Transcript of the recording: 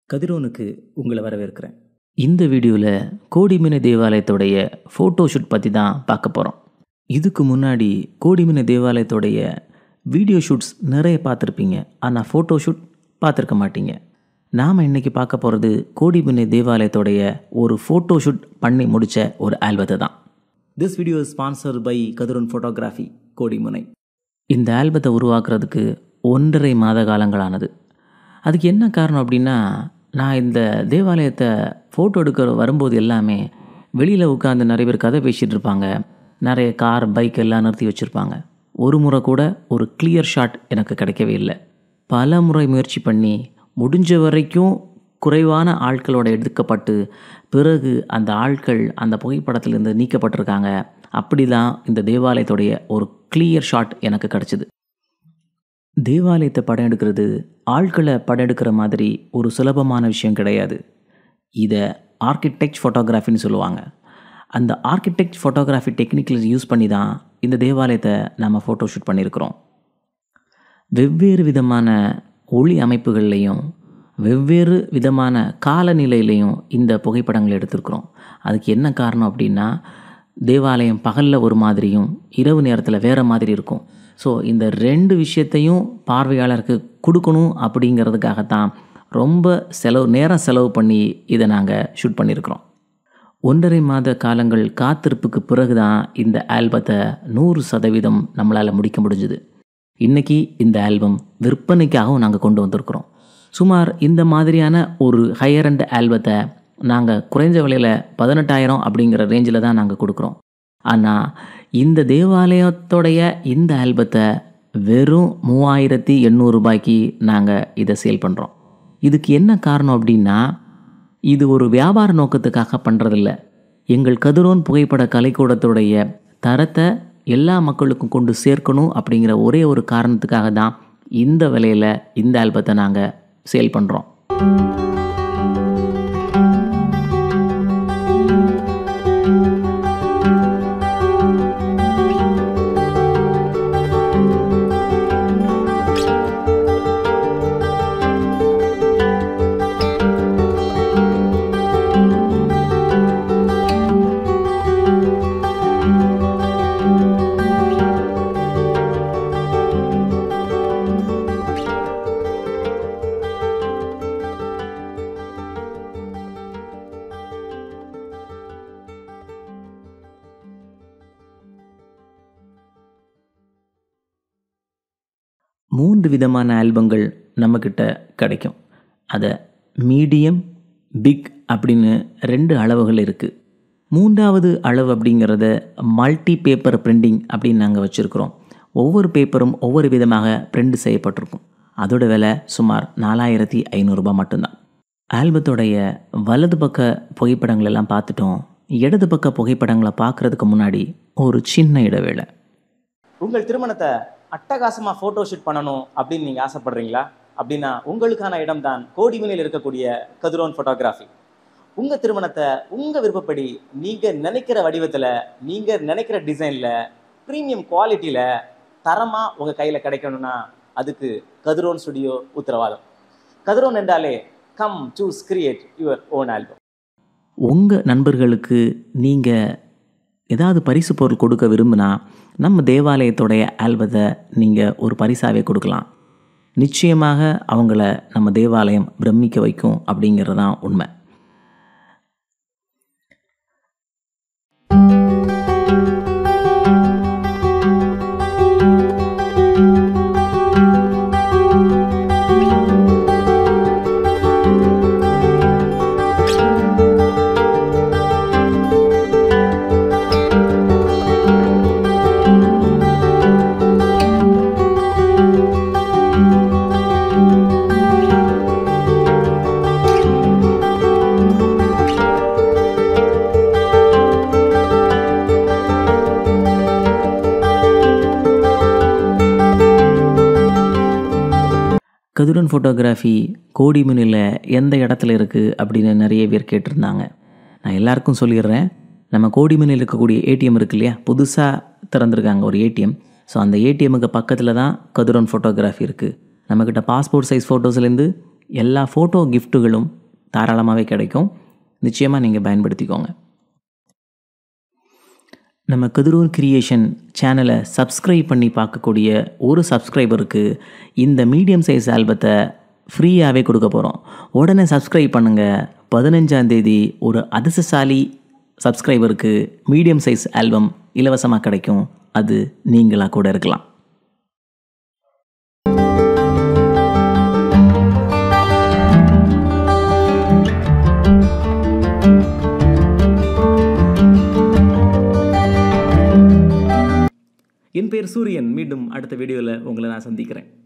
கதிரோனுக்கு உங்களை வரவேற்கிறேன் இந்த வீடியோவில் கோடிமின தேவாலயத்துடைய ஃபோட்டோ ஷூட் பற்றி தான் பார்க்க போகிறோம் இதுக்கு முன்னாடி கோடிமின தேவாலயத்துடைய வீடியோ ஷூட்ஸ் நிறைய பார்த்துருப்பீங்க ஆனால் ஃபோட்டோ ஷூட் பார்த்துருக்க மாட்டீங்க நாம் இன்றைக்கி பார்க்க போகிறது கோடிமின தேவாலயத்துடைய ஒரு ஃபோட்டோ ஷூட் பண்ணி முடித்த ஒரு ஆல்பத்தை தான் this video sponsor by Kathiron photography Kodimunai இந்த ஆல்பத்தை உருவாக்குறதுக்கு ஒன்றரை மாத காலங்களானது அதுக்கு என்ன காரணம் அப்படின்னா நான் இந்த தேவாலயத்தை ஃபோட்டோ எடுக்க வரும்போது எல்லாமே வெளியில் உட்காந்து நிறைய பேர் கதை பேசிகிட்டு இருப்பாங்க நிறைய கார் பைக் எல்லாம் நிறுத்தி வச்சுருப்பாங்க ஒரு முறை கூட ஒரு கிளியர் ஷாட் எனக்கு கிடைக்கவே இல்லை பல முறை முயற்சி பண்ணி முடிஞ்ச வரைக்கும் குறைவான ஆட்களோட எடுக்கப்பட்டு பிறகு அந்த ஆட்கள் அந்த புகைப்படத்திலிருந்து நீக்கப்பட்டிருக்காங்க அப்படி தான் இந்த தேவாலயத்துடைய ஒரு கிளியர் ஷாட் எனக்கு கிடச்சிது தேவாலயத்தை படம் எடுக்கிறது ஆட்களை படம் எடுக்கிற மாதிரி ஒரு சுலபமான விஷயம் கிடையாது இதை ஆர்கிடெக்ட் ஃபோட்டோகிராஃபின்னு சொல்லுவாங்க அந்த ஆர்கிடெக்ட் ஃபோட்டோகிராஃபி டெக்னிக்கில் யூஸ் பண்ணி தான் இந்த தேவாலயத்தை நம்ம ஃபோட்டோ ஷூட் பண்ணியிருக்கிறோம் வெவ்வேறு விதமான ஒளி அமைப்புகள்லையும் வெவ்வேறு விதமான காலநிலையிலையும் இந்த புகைப்படங்கள் எடுத்திருக்கிறோம் அதுக்கு என்ன காரணம் அப்படின்னா தேவாலயம் பகலில் ஒரு மாதிரியும் இரவு நேரத்தில் வேறு மாதிரி இருக்கும் ஸோ இந்த ரெண்டு விஷயத்தையும் பார்வையாளருக்கு கொடுக்கணும் அப்படிங்கிறதுக்காகத்தான் ரொம்ப செலவு நேரம் செலவு பண்ணி இதை நாங்கள் ஷூட் பண்ணியிருக்கிறோம் ஒன்றரை மாத காலங்கள் காத்திருப்புக்கு பிறகு தான் இந்த ஆல்பத்தை நூறு சதவீதம் நம்மளால் முடிக்க முடிஞ்சுது இன்றைக்கி இந்த ஆல்பம் விற்பனைக்காகவும் நாங்கள் கொண்டு வந்திருக்கிறோம் சுமார் இந்த மாதிரியான ஒரு ஹையர் அண்ட் ஆல்பத்தை நாங்கள் குறைஞ்ச விலையில் பதினெட்டாயிரம் அப்படிங்கிற ரேஞ்சில் தான் நாங்கள் கொடுக்குறோம் ஆனால் இந்த தேவாலயத்தோடைய இந்த ஆல்பத்தை வெறும் மூவாயிரத்தி எண்ணூறு ரூபாய்க்கு நாங்கள் இதை சேல் பண்ணுறோம் இதுக்கு என்ன காரணம் அப்படின்னா இது ஒரு வியாபார நோக்கத்துக்காக பண்ணுறதில்ல எங்கள் கதிரோன் புகைப்பட கலைக்கூடத்துடைய தரத்தை எல்லா மக்களுக்கும் கொண்டு சேர்க்கணும் அப்படிங்கிற ஒரே ஒரு காரணத்துக்காக தான் இந்த விலையில் இந்த ஆல்பத்தை நாங்கள் சேல் பண்ணுறோம் மூன்று விதமான ஆல்பங்கள் நம்மக்கிட்ட கிடைக்கும் அதை மீடியம் பிக் அப்படின்னு ரெண்டு அளவுகள் இருக்குது மூன்றாவது அளவு அப்படிங்கிறத மல்டி பேப்பர் பிரிண்டிங் அப்படின்னு நாங்கள் வச்சுருக்கிறோம் ஒவ்வொரு பேப்பரும் ஒவ்வொரு விதமாக பிரிண்ட் செய்யப்பட்டிருக்கும் அதோட விலை சுமார் நாலாயிரத்தி ஐநூறுரூபா மட்டும்தான் ஆல்பத்தோடைய வலது பக்க புகைப்படங்கள் எல்லாம் பார்த்துட்டோம் இடது பக்க புகைப்படங்களை பார்க்குறதுக்கு முன்னாடி ஒரு சின்ன இடைவேளை உங்கள் திருமணத்தை அட்டகாசமா போட்டோ ஷூட் பண்ணணும் அப்படின்னு நீங்க ஆசைப்படுறீங்களா அப்படின்னா உங்களுக்கான இடம் தான் கோடிமலையில் இருக்கக்கூடிய கதிரோன் போட்டோகிராஃபி உங்க திருமணத்தை உங்க விருப்பப்படி நீங்க நினைக்கிற வடிவத்துல நீங்க நினைக்கிற டிசைன்ல ப்ரீமியம் குவாலிட்டியில தரமா உங்க கையில கிடைக்கணும்னா அதுக்கு கதிரோன் ஸ்டுடியோ உத்தரவாதம் கதிரோன் என்றாலே come choose create your own album உங்கள் நண்பர்களுக்கு நீங்கள் ஏதாவது பரிசு பொருள் கொடுக்க விரும்பினா நம்ம தேவாலயத்துடைய ஆல்பத்தை நீங்கள் ஒரு பரிசாவே கொடுக்கலாம் நிச்சயமாக அவங்கள நம்ம தேவாலயம் பிரமிக்க வைக்கும் அப்படிங்கிறது தான் உண்மை கதிரன் ஃபோட்டோகிராஃபி கோடிமனில் எந்த இடத்துல இருக்குது அப்படின்னு நிறைய பேர் கேட்டிருந்தாங்க நான் எல்லாருக்கும் சொல்லிடுறேன் நம்ம கோடிமனில் இருக்கக்கூடிய ஏடிஎம் இருக்கு இல்லையா புதுசாக திறந்திருக்காங்க ஒரு ஏடிஎம் ஸோ அந்த ஏடிஎம்முக்கு பக்கத்தில் தான் கதிரன் ஃபோட்டோகிராஃபி இருக்குது நம்மக்கிட்ட பாஸ்போர்ட் சைஸ் ஃபோட்டோஸ்லேருந்து எல்லா ஃபோட்டோ கிஃப்ட்டுகளும் தாராளமாகவே கிடைக்கும் நிச்சயமாக நீங்கள் பயன்படுத்திக்கோங்க நம்ம கதிரூர் கிரியேஷன் சேனலை சப்ஸ்கிரைப் பண்ணி பார்க்கக்கூடிய ஒரு சப்ஸ்கிரைபருக்கு இந்த மீடியம் சைஸ் ஆல்பத்தை ஃப்ரீயாகவே கொடுக்க போகிறோம் உடனே சப்ஸ்கிரைப் பண்ணுங்கள் பதினஞ்சாந்தேதி ஒரு அதிர்ஷ்டசாலி சப்ஸ்கிரைபருக்கு மீடியம் சைஸ் ஆல்பம் இலவசமாக கிடைக்கும் அது நீங்களாக கூட இருக்கலாம் என் பேர் சூரியன் மீண்டும் அடுத்த வீடியோவில் உங்களை நான் சந்திக்கிறேன்